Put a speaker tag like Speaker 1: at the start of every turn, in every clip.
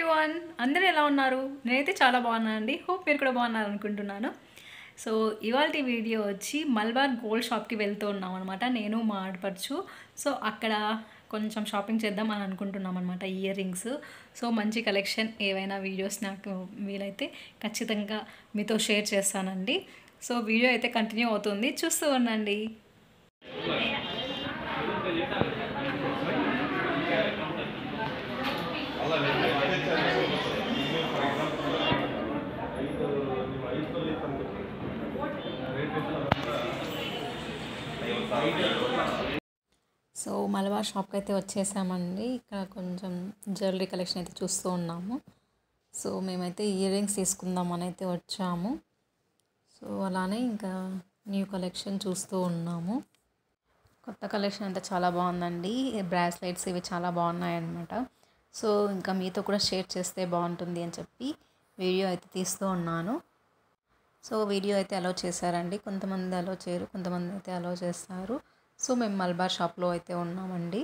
Speaker 1: Everyone అందరూ ఎలా ఉన్నారు నేనైతే చాలా బాగున్నానండి హోప్ మీరు కూడా బాగున్నారు అనుకుంటున్నాను సో ఇవాళ వీడియో వచ్చి మల్బార్ గోల్డ్ షాప్కి వెళ్తూ ఉన్నాం అనమాట నేను మా ఆడపడుచు సో అక్కడ కొంచెం షాపింగ్ చేద్దాం అని అనుకుంటున్నాం అనమాట ఇయర్ రింగ్స్ సో మంచి కలెక్షన్ ఏవైనా వీడియోస్ నాకు వీలైతే ఖచ్చితంగా మీతో షేర్ చేస్తానండి సో వీడియో అయితే కంటిన్యూ అవుతుంది చూస్తూ ఉండండి సో మలబార్ షాప్కి అయితే వచ్చేసామండి ఇక్కడ కొంచెం జ్యువెలరీ కలెక్షన్ అయితే చూస్తూ ఉన్నాము సో మేమైతే ఇయర్ రింగ్స్ తీసుకుందామని అయితే వచ్చాము సో అలానే ఇంకా న్యూ కలెక్షన్ చూస్తూ ఉన్నాము కొత్త కలెక్షన్ అయితే చాలా బాగుందండి బ్రాస్లెట్స్ ఇవి చాలా బాగున్నాయి అన్నమాట సో ఇంకా మీతో కూడా షేర్ చేస్తే బాగుంటుంది అని చెప్పి వీడియో అయితే తీస్తూ ఉన్నాను సో వీడియో అయితే అలో చేశారండి కొంతమంది అలో చేయరు కొంతమంది అయితే అలో చేస్తారు సో మేము మల్బార్ షాప్లో అయితే ఉన్నామండి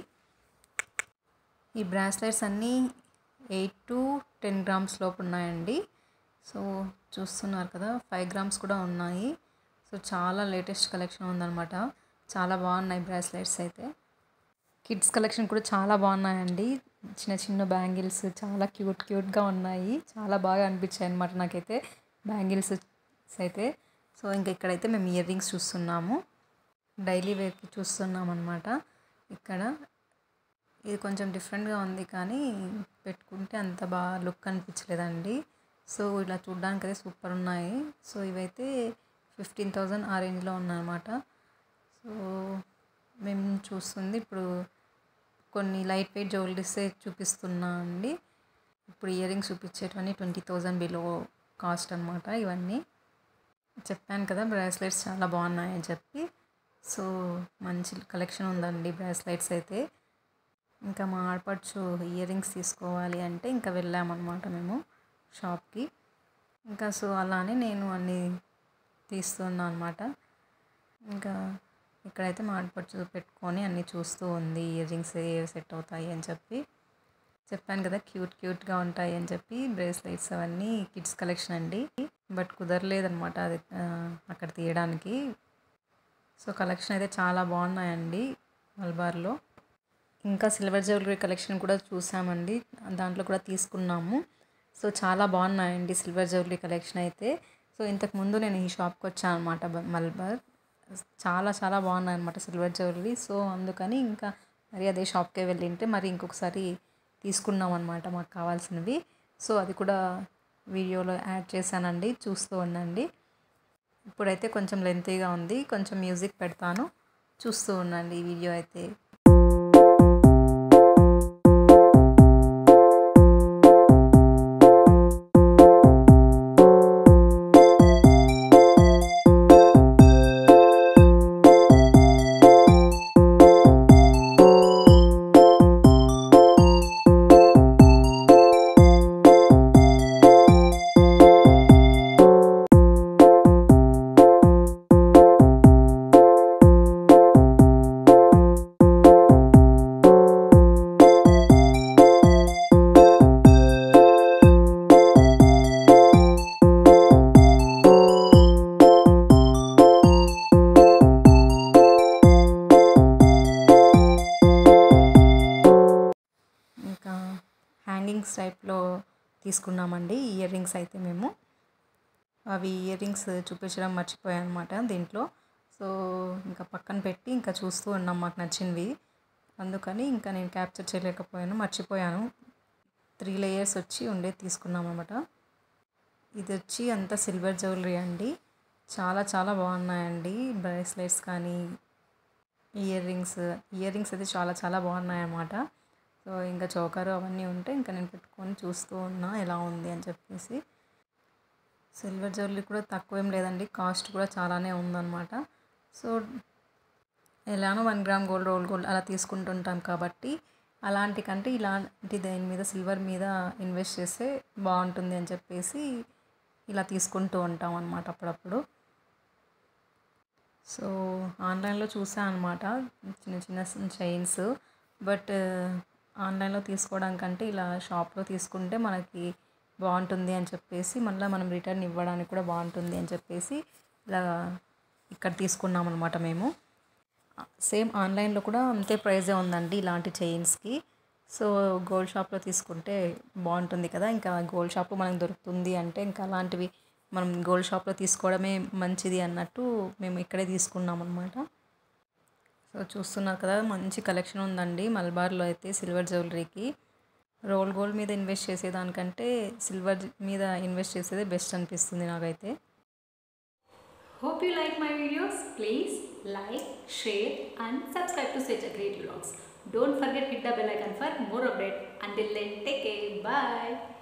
Speaker 1: ఈ బ్రాస్లెట్స్ అన్నీ ఎయిట్ టు టెన్ గ్రామ్స్ లోపు ఉన్నాయండి సో చూస్తున్నారు కదా ఫైవ్ గ్రామ్స్ కూడా ఉన్నాయి సో చాలా లేటెస్ట్ కలెక్షన్ ఉందన్నమాట చాలా బాగున్నాయి బ్రాస్లెట్స్ అయితే కిడ్స్ కలెక్షన్ కూడా చాలా బాగున్నాయండి చిన్న చిన్న బ్యాంగిల్స్ చాలా క్యూట్ క్యూట్గా ఉన్నాయి చాలా బాగా అనిపించాయి అనమాట నాకైతే బ్యాంగిల్స్ అయితే సో ఇంకా ఇక్కడైతే మేము ఇయర్ రింగ్స్ చూస్తున్నాము డైలీ వేర్కి చూస్తున్నాం అనమాట ఇక్కడ ఇది కొంచెం డిఫరెంట్గా ఉంది కానీ పెట్టుకుంటే అంత బాగా లుక్ అనిపించలేదండి సో ఇలా చూడ్డానికి అయితే సూపర్ ఉన్నాయి సో ఇవైతే ఫిఫ్టీన్ థౌజండ్ ఆ రేంజ్లో ఉన్నాయన్నమాట సో మేము చూస్తుంది ఇప్పుడు కొన్ని లైట్ వెయిట్ జ్యువెలరీసే చూపిస్తున్నా అండి ఇప్పుడు ఇయర్ రింగ్స్ చూపించేటివన్నీ ట్వంటీ థౌజండ్ బిలో కాస్ట్ అనమాట ఇవన్నీ చెప్పాను కదా బ్రాస్లెట్స్ చాలా బాగున్నాయని చెప్పి సో మంచి కలెక్షన్ ఉందండి బ్రాస్లెట్స్ అయితే ఇంకా మా ఆడపడుచు ఇయర్ రింగ్స్ తీసుకోవాలి అంటే ఇంకా వెళ్ళామన్నమాట మేము షాప్కి ఇంకా సో అలానే నేను అన్నీ తీస్తున్నా అనమాట ఇంకా ఇక్కడైతే మా ఆడపడుచు పెట్టుకొని అన్నీ చూస్తూ ఉంది ఇయర్ రింగ్స్ ఏవి సెట్ అవుతాయి అని చెప్పి చెప్పాను కదా క్యూట్ క్యూట్గా ఉంటాయి అని చెప్పి బ్రేస్లెట్స్ అవన్నీ కిడ్స్ కలెక్షన్ అండి బట్ కుదరలేదనమాట అది అక్కడ తీయడానికి సో కలెక్షన్ అయితే చాలా బాగున్నాయండి మల్బార్లో ఇంకా సిల్వర్ జ్యువెలరీ కలెక్షన్ కూడా చూసామండి దాంట్లో కూడా తీసుకున్నాము సో చాలా బాగున్నాయండి సిల్వర్ జ్యువెలరీ కలెక్షన్ అయితే సో ఇంతకుముందు నేను ఈ షాప్కి వచ్చాను అనమాట మల్బార్ చాలా చాలా బాగున్నాయి అనమాట సిల్వర్ జ్యువెలరీ సో అందుకని ఇంకా మరి అదే షాప్కే వెళ్ళింటే మరి ఇంకొకసారి తీసుకున్నాం అనమాట మాకు కావాల్సినవి సో అది కూడా వీడియోలో యాడ్ చేశానండి చూస్తూ ఉండండి ఇప్పుడైతే కొంచెం లెంతీగా ఉంది కొంచెం మ్యూజిక్ పెడతాను చూస్తూ ఉండండి ఈ వీడియో అయితే ఇంకా హ్యాంగింగ్స్ టైప్లో తీసుకున్నామండి ఇయర్ రింగ్స్ అయితే మేము అవి ఇయర్ రింగ్స్ చూపించడం మర్చిపోయాను అనమాట దీంట్లో సో ఇంకా పక్కన పెట్టి ఇంకా చూస్తూ ఉన్నాం మాకు నచ్చినవి అందుకని ఇంకా నేను క్యాప్చర్ చేయలేకపోయాను మర్చిపోయాను త్రీ లేయర్స్ వచ్చి ఉండే తీసుకున్నాం అనమాట ఇది వచ్చి అంతా సిల్వర్ జ్యువెలరీ అండి చాలా చాలా బాగున్నాయండి బ్రేస్లెట్స్ కానీ ఇయర్ రింగ్స్ ఇయర్ రింగ్స్ అయితే చాలా చాలా బాగున్నాయి అన్నమాట సో ఇంకా చౌకారు అవన్నీ ఉంటే ఇంకా నేను పెట్టుకొని చూస్తూ ఉన్నా ఎలా ఉంది అని చెప్పేసి సిల్వర్ జ్యువెలరీ కూడా తక్కువేం లేదండి కాస్ట్ కూడా చాలానే ఉందన్నమాట సో ఎలానో one gram gold roll gold అలా తీసుకుంటుంటాం కాబట్టి అలాంటి కంటే ఇలాంటి దేని మీద సిల్వర్ మీద ఇన్వెస్ట్ చేస్తే బాగుంటుంది అని చెప్పేసి ఇలా తీసుకుంటూ ఉంటాం అనమాట అప్పుడప్పుడు సో ఆన్లైన్లో చూసాను అనమాట చిన్న చిన్న చైన్స్ బట్ ఆన్లైన్లో తీసుకోవడం కంటే ఇలా షాప్లో తీసుకుంటే మనకి బాగుంటుంది అని చెప్పేసి మళ్ళీ మనం రిటర్న్ ఇవ్వడానికి కూడా బాగుంటుంది అని చెప్పేసి ఇలా ఇక్కడ తీసుకున్నాం అనమాట మేము సేమ్ ఆన్లైన్లో కూడా అంతే ప్రైజే ఉందండి ఇలాంటి చైన్స్కి సో గోల్డ్ షాప్లో తీసుకుంటే బాగుంటుంది కదా ఇంకా గోల్డ్ షాప్లో మనకు దొరుకుతుంది అంటే ఇంకా అలాంటివి మనం గోల్డ్ షాప్లో తీసుకోవడమే మంచిది అన్నట్టు మేము ఇక్కడే తీసుకున్నాం అనమాట సో చూస్తున్నారు కదా మంచి కలెక్షన్ ఉందండి మల్బార్లో అయితే సిల్వర్ జ్యువెలరీకి రోల్ గోల్డ్ మీద ఇన్వెస్ట్ చేసేదానికంటే సిల్వర్ మీద ఇన్వెస్ట్ చేసేదే బెస్ట్ అనిపిస్తుంది నాకైతే
Speaker 2: Hope you like my videos. Please like, share and subscribe to Switch Creative Vlogs. Don't forget hit the bell icon for more update. Until then, take care. Bye.